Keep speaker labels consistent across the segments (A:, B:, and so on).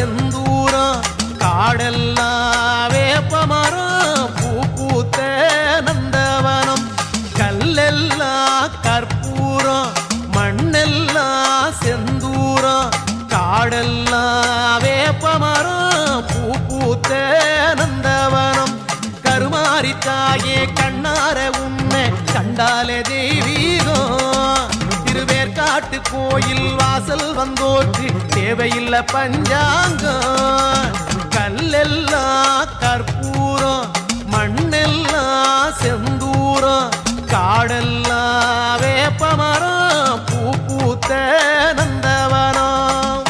A: செந்தூரம் காடெல்லாம் வேப்பமரம் பூ பூத்த நந்தவனம் கல்லெல்லாம் கற்பூரம் மண்ணெல்லாம் செந்தூரம் காடெல்லாம் வேப்பமரம் பூ பூத்த நந்தவனம் கருமாரி தாயே கண்ணார உன்னை கண்டாலே தெய்வீகம் திருவேற்காட்டு கோயில் வாசல் வந்தோற்று தேவையில்லை பஞ்சாங்கம் கல்லெல்லாம் கற்பூரம் மண்ணெல்லாம் செந்தூரம் காடெல்லாம் வேப்பமரம் பூ பூத்த நந்தவனம்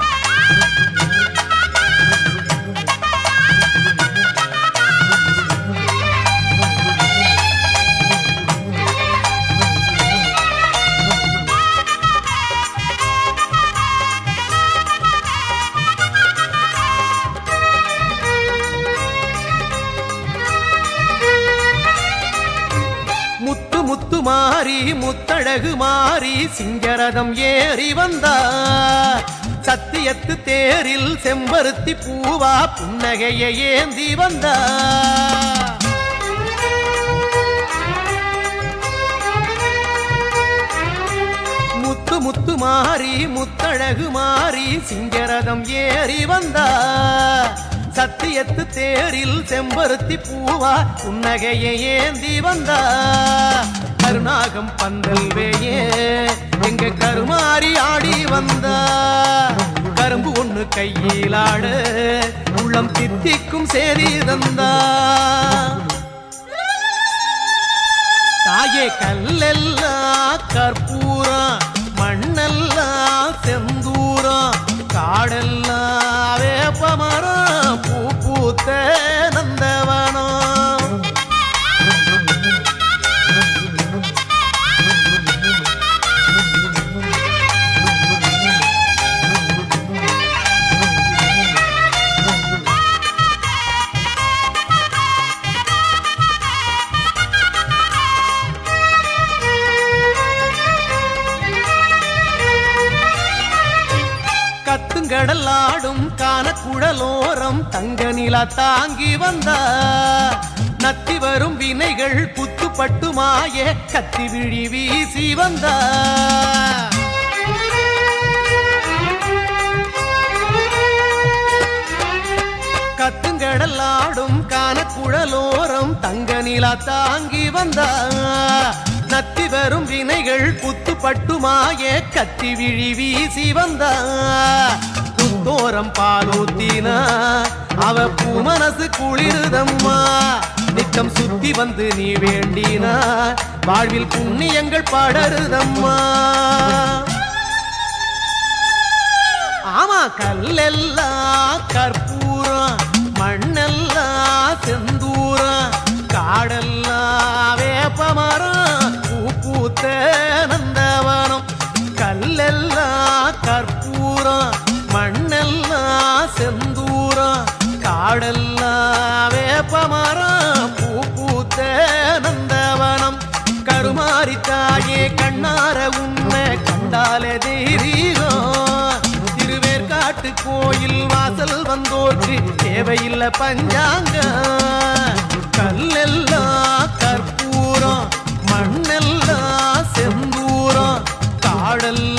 A: முத்து முத்து மாறி முத்தழகு மாறி சிங்கரதம் ஏறி வந்தார் சத்தியத்து தேரில் செம்பருத்தி பூவா புன்னகையை ஏந்தி வந்தார் முத்து முத்து மாறி முத்தழகு மாறி சிங்கரதம் ஏறி வந்தார் சத்தியத்து தேரில் செம்பருத்தி பூவா புன்னகையை ஏந்தி வந்தா கருணாகம் பந்தல் வேயே எங்க கருமாறி ஆடி வந்தா கரும்பு ஒண்ணு கையிலாட உள்ளம் தித்திக்கும் சேரி தந்தா தாயே கல்லெல்லாம் கற்பூரம் மண்ணெல்லாம் செந்தூரம் காடெல்லாம் வேப்பமரம் பூ பூத்த நந்தவனம் கத்துங்கடல் ஆடும் கானக்குழலோரம் தங்க நிலா தாங்கி வந்தா நத்தி வரும் வினைகள் புத்துப்பட்டு மாய கத்தி விழி வீசி வந்தா கத்துங்கடல் ஆடும் கானக்குழலோரம் தங்க நிலா தாங்கி வந்தா நத்தி வரும் வினைகள் புத்துப்பட்டு மாய கத்தி விழி வீசி வந்தா புத்தோரம் பாலூத்தினா அவ பூ மனசு குளிருதம்மா நித்தம் சுத்தி வந்து நீ வேண்டினா வாழ்வில் புண்ணியங்கள் படருதம்மா ஆமா கல்லெல்லாம் கற்பூரம் மண்ணெல்லாம் செந்தூரம் காடெல்லாம் வேப்பமரம் பூ பூத்த நந்தவனம் கல்லெல்லாம் கற்பூரம் மண்ணெல்லாம் செந்தூரம் காடெல்லாம் வேப்பமரம் பூ பூத்த நந்தவனம் கருமாரி தாயே கண்ணார உன்னை கண்டாலே தெய்வீகம் திருவேற்காட்டு கோயில் வாசல் வந்தோர்க்கு தேவையில்லை பஞ்சாங்க கல்லெல்லாம் கற்பூரம் மண்ணெல்லாம் செந்தூரம் காடெல்லாம்